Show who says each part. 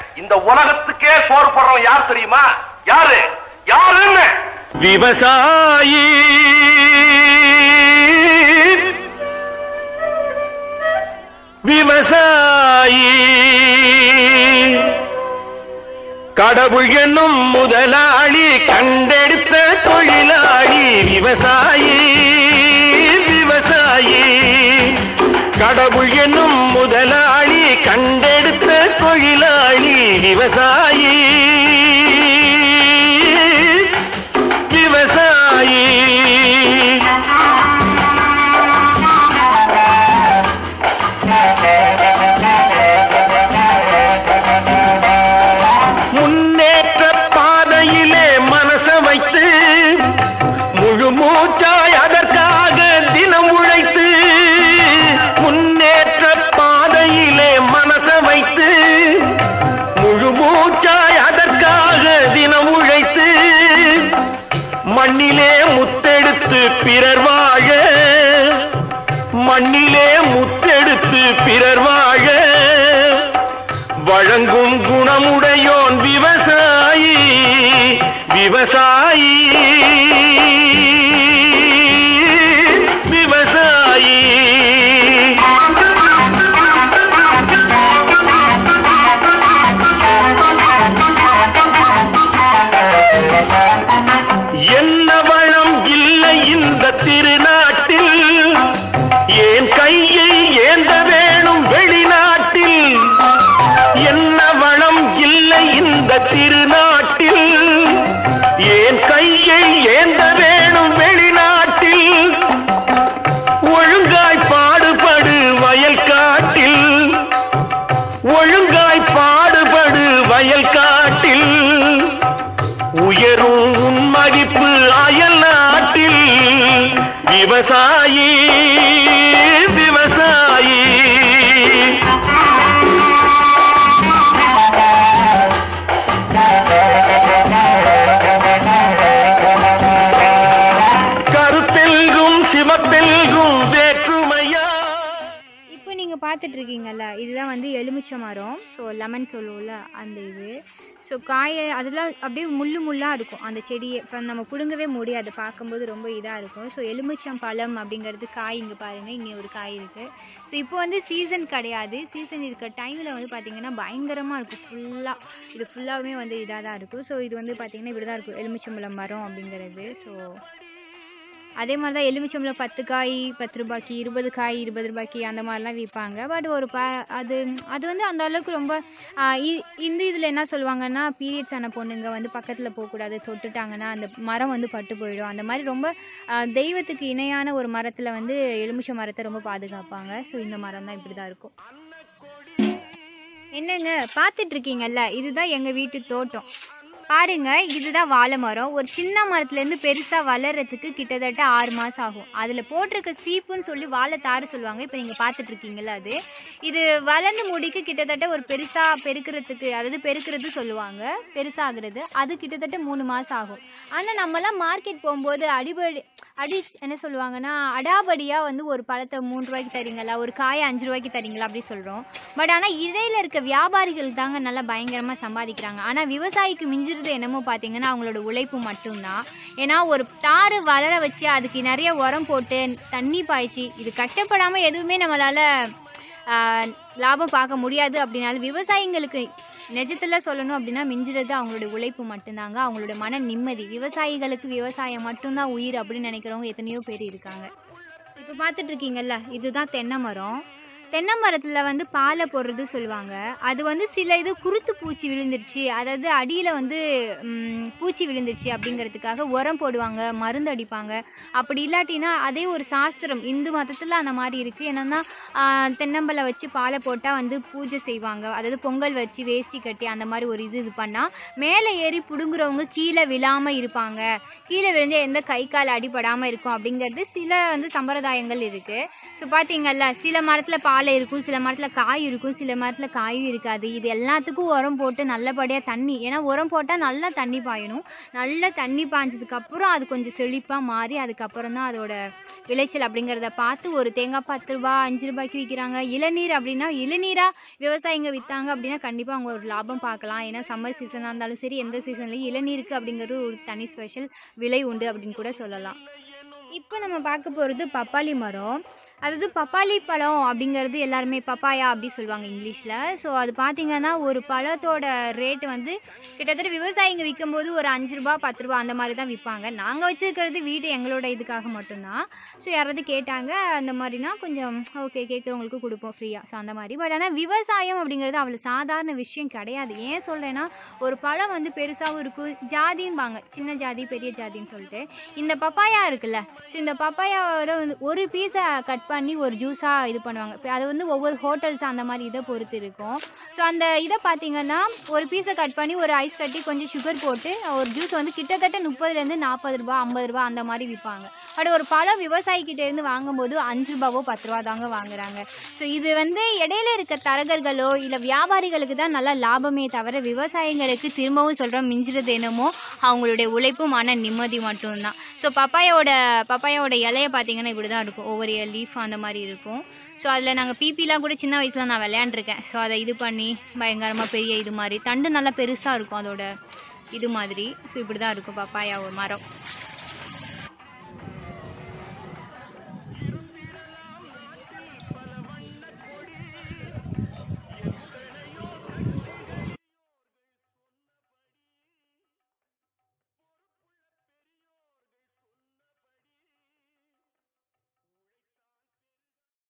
Speaker 1: இந்த உலகத்துக்கே சோறு போடுறவன் யார் தெரியுமா யாரு யாருன்னு
Speaker 2: விவசாயி விவசாயி கடவுள் என்னும் முதலாளி கண்டெடுத்த தொழிலாளி விவசாயி விவசாயி கடவுள் என்னும் முதலாளி கண்டெடுத்த தொழிலாளி விவசாயி விவசாயி முன்னேற்ற பாதையிலே மனச வைத்து முழு மூச்சாய் அதற்காக தினம் உழைத்து முன்னேற்ற பாதையிலே மனச வைத்து முழு மூச்சாய் அதற்காக தினம் உழைத்து மண்ணிலே முத்தெடுத்து பிறர் வாழ மண்ணிலே முத்தெடுத்து பிறர் வாழ வழங்கும் குணமுடையோன் விவசாயி விவசாயி விவசாயி என்ன வளம் இல்லை இந்த திருநாட்டில் ஏன் கையை ஏந்த வேணும் வெளிநாட்டில் என்ன வளம் இல்லை இந்த திருநாட்டில் ஏன் கையை ஏந்த வேணும் வெளிநாட்டில் ஒழுங்காய் பாடுபடு வயல் காட்டில் ஒழுங்காய் பாடுபடு வயல் காட்டில் உயரும் உன் மதிப்பு அயல் நாட்டில் விவசாயி விவசாயி கருத்தெல்கும் சிவப்பெல்கும் வேற்றுமையா
Speaker 3: இப்போ நீங்கள் பார்த்துட்டு இருக்கீங்கல்ல இதுதான் வந்து எலுமிச்சை மரம் ஸோ லெமன் சொல்லுவோம்ல அந்த இது ஸோ காயை அதெல்லாம் அப்படியே முள்ளு முள்ளாக இருக்கும் அந்த செடியை இப்போ நம்ம பிடுங்கவே முடியாது பார்க்கும்போது ரொம்ப இதாக இருக்கும் ஸோ எலுமிச்சம் பழம் அப்படிங்கிறது காய் இங்கே பாருங்கள் இங்கே ஒரு காய் இருக்குது ஸோ இப்போ வந்து சீசன் கிடையாது சீசன் இருக்க டைமில் வந்து பார்த்திங்கன்னா பயங்கரமாக இருக்கும் ஃபுல்லாக இது ஃபுல்லாகவே வந்து இதாக தான் இருக்கும் ஸோ இது வந்து பார்த்திங்கன்னா இப்படி தான் இருக்கும் எலுமிச்சம்பழம் மரம் அப்படிங்கிறது ஸோ அதே மாதிரி தான் எலுமிச்சம்பழம் பத்து காய் பத்து ரூபாய்க்கு இருபது காய் இருபது ரூபாய்க்கு அந்த மாதிரிலாம் விற்பாங்க பட் ஒரு ப அது அது வந்து அந்த அளவுக்கு ரொம்ப ஆ, இ- இந்த இதில் என்ன சொல்லுவாங்கன்னா பீரியட்ஸ் ஆன பொண்ணுங்க வந்து பக்கத்தில் போகக்கூடாது தொட்டுட்டாங்கன்னா அந்த மரம் வந்து பட்டு போயிடும் அந்த மாதிரி ரொம்ப ஆ, தெய்வத்துக்கு இணையான ஒரு மரத்தில் வந்து எலுமிச்சை மரத்தை ரொம்ப பாதுகாப்பாங்க ஸோ இந்த மரம் தான் இப்படி தான் இருக்கும் என்னங்க பார்த்துட்டு இருக்கீங்கல்ல இதுதான் எங்கள் வீட்டு தோட்டம் பாருங்க இதுதான் வாழை மரம் ஒரு சின்ன மரத்துலேருந்து பெருசாக வளர்றதுக்கு கிட்டத்தட்ட ஆறு மாதம் ஆகும் அதில் போட்டிருக்க சீப்புன்னு சொல்லி வாழைத்தாறு சொல்லுவாங்க இப்போ நீங்கள் பார்த்துட்டு இருக்கீங்களா அது இது வளர்ந்து முடிக்க கிட்டத்தட்ட ஒரு பெருசாக பெருக்கிறதுக்கு அதாவது பெருக்கிறது சொல்லுவாங்க பெருசாகிறது அது கிட்டத்தட்ட மூணு மாதம் ஆகும் ஆனால் நம்மலாம் மார்க்கெட் போகும்போது அடிபடி அடி என்ன சொல்லுவாங்கன்னா அடாபடியாக வந்து ஒரு பழத்தை மூணு ரூபாய்க்கு தரீங்களா ஒரு காயை அஞ்சு ரூபாய்க்கு தரீங்களா அப்படி சொல்கிறோம் பட் ஆனால் இடையில இருக்க வியாபாரிகள் தாங்க நல்லா பயங்கரமாக சம்பாதிக்கிறாங்க ஆனால் விவசாயிக்கு மிஞ்சிறது என்னமோ பார்த்தீங்கன்னா அவங்களோட உழைப்பு மட்டும்தான் ஏன்னா ஒரு தாறு வளர வச்சு அதுக்கு நிறைய உரம் போட்டு தண்ணி பாய்ச்சி இது கஷ்டப்படாமல் எதுவுமே நம்மளால் லாபம் பார்க்க முடியாது அப்படின்னாலும் விவசாயிங்களுக்கு நிஜத்தில் சொல்லணும் அப்படின்னா மிஞ்சுறது அவங்களோட உழைப்பு மட்டும்தாங்க அவங்களோட மன நிம்மதி விவசாயிகளுக்கு விவசாயம் மட்டும்தான் உயிர் அப்படின்னு நினைக்கிறவங்க எத்தனையோ பேர் இருக்காங்க இப்போ பார்த்துட்டு இருக்கீங்கல்ல இதுதான் தென்னை மரம் தென்னை மரத்தில் வந்து பாலை போடுறது சொல்லுவாங்க அது வந்து சில இது குருத்து பூச்சி விழுந்துருச்சு அதாவது அடியில் வந்து ம், பூச்சி விழுந்துருச்சு அப்படிங்கிறதுக்காக உரம் போடுவாங்க மருந்து அடிப்பாங்க அப்படி இல்லாட்டினா அதே ஒரு சாஸ்திரம் இந்து மதத்தில் அந்த மாதிரி இருக்குது என்னென்னா தென்னம்பழம் வச்சு பாலை போட்டால் வந்து பூஜை செய்வாங்க அதாவது பொங்கல் வச்சு வேஷ்டி கட்டி அந்த மாதிரி ஒரு இது இது பண்ணால் மேலே ஏறி பிடுங்குறவங்க கீழே விழாமல் இருப்பாங்க கீழே விழுந்து எந்த கை கால் அடிபடாமல் இருக்கும் அப்படிங்கிறது சில வந்து சம்பிரதாயங்கள் இருக்குது ஸோ பார்த்தீங்கல்ல சில மரத்தில் பால் வாழை இருக்கும் சில மரத்தில் காய் இருக்கும் சில மரத்தில் காயும் இருக்காது இது எல்லாத்துக்கும் உரம் போட்டு நல்லபடியாக தண்ணி ஏன்னா உரம் போட்டால் நல்லா தண்ணி பாயணும் நல்லா தண்ணி பாய்ஞ்சதுக்கப்புறம் அது கொஞ்சம் செழிப்பாக மாறி அதுக்கப்புறம் தான் அதோட விளைச்சல் அப்படிங்கிறத பார்த்து ஒரு தேங்காய் பத்து ரூபா அஞ்சு ரூபாய்க்கு விற்கிறாங்க இளநீர் அப்படின்னா இளநீராக விவசாயிங்க விற்றாங்க அப்படின்னா கண்டிப்பாக அவங்க ஒரு லாபம் பார்க்கலாம் ஏன்னா சம்மர் சீசனாக இருந்தாலும் சரி எந்த சீசன்லையும் இளநீருக்கு அப்படிங்கிறது ஒரு தனி ஸ்பெஷல் விலை உண்டு அப்படின்னு கூட சொல்லலாம் இப்போ நம்ம பார்க்க போகிறது பப்பாளி மரம் அதாவது பப்பாளி பழம் அப்படிங்கிறது எல்லாருமே பப்பாயா அப்படி சொல்லுவாங்க இங்கிலீஷில் ஸோ அது பார்த்தீங்கன்னா ஒரு பழத்தோட ரேட்டு வந்து கிட்டத்தட்ட விவசாயிங்க விற்கும்போது ஒரு அஞ்சு ரூபா பத்து ரூபா அந்த மாதிரி தான் விற்பாங்க நாங்கள் வச்சுருக்கிறது வீட்டு எங்களோட இதுக்காக மட்டும்தான் ஸோ யாராவது கேட்டாங்க அந்த மாதிரினா கொஞ்சம் ஓகே கேட்குறவங்களுக்கு கொடுப்போம் ஃப்ரீயாக ஸோ அந்த மாதிரி பட் ஆனால் விவசாயம் அப்படிங்கிறது அவ்வளோ சாதாரண விஷயம் கிடையாது ஏன் சொல்கிறேன்னா ஒரு பழம் வந்து பெருசாகவும் இருக்கும் ஜாதிம்பாங்க சின்ன ஜாதி பெரிய ஜாதின்னு சொல்லிட்டு இந்த பப்பாயா இருக்குல்ல ஸோ இந்த பப்பாயாவோட வந்து ஒரு பீஸை கட் பண்ணி ஒரு ஜூஸாக இது பண்ணுவாங்க இப்ப அது வந்து ஒவ்வொரு ஹோட்டல்ஸ் அந்த மாதிரி இதை பொறுத்து இருக்கும் ஸோ அந்த இதை பார்த்தீங்கன்னா ஒரு பீஸை கட் பண்ணி ஒரு ஐஸ் கட்டி கொஞ்சம் சுகர் போட்டு ஒரு ஜூஸ் வந்து கிட்டத்தட்ட முப்பதுலேருந்து நாற்பது ரூபா ஐம்பது ரூபா அந்த மாதிரி விற்பாங்க பட் ஒரு பழம் விவசாயிக்கிட்ட இருந்து வாங்கும்போது அஞ்சு ரூபாவோ பத்து ரூபா தாங்க வாங்குறாங்க ஸோ இது வந்து இடையில இருக்க தரகர்களோ இல்லை வியாபாரிகளுக்கு தான் நல்லா லாபமே தவிர விவசாயிங்களுக்கு திரும்பவும் சொல்கிறோம் மிஞ்சுறது என்னமோ அவங்களுடைய உழைப்பும் மன நிம்மதி மட்டும்தான் ஸோ பப்பாயோட பப்பாயோட இலைய பார்த்தீங்கன்னா இப்படி தான் இருக்கும் ஒவ்வொரு லீஃப் அந்த மாதிரி இருக்கும் ஸோ அதில் நாங்கள் பிபிலாம் கூட சின்ன வயசில் நான் விளையாண்டுருக்கேன் ஸோ அதை இது பண்ணி பயங்கரமாக பெரிய இது மாதிரி தண்டு நல்லா பெருசாக இருக்கும் அதோட இது மாதிரி ஸோ இப்படி தான் இருக்கும் பப்பாயா ஒரு மரம்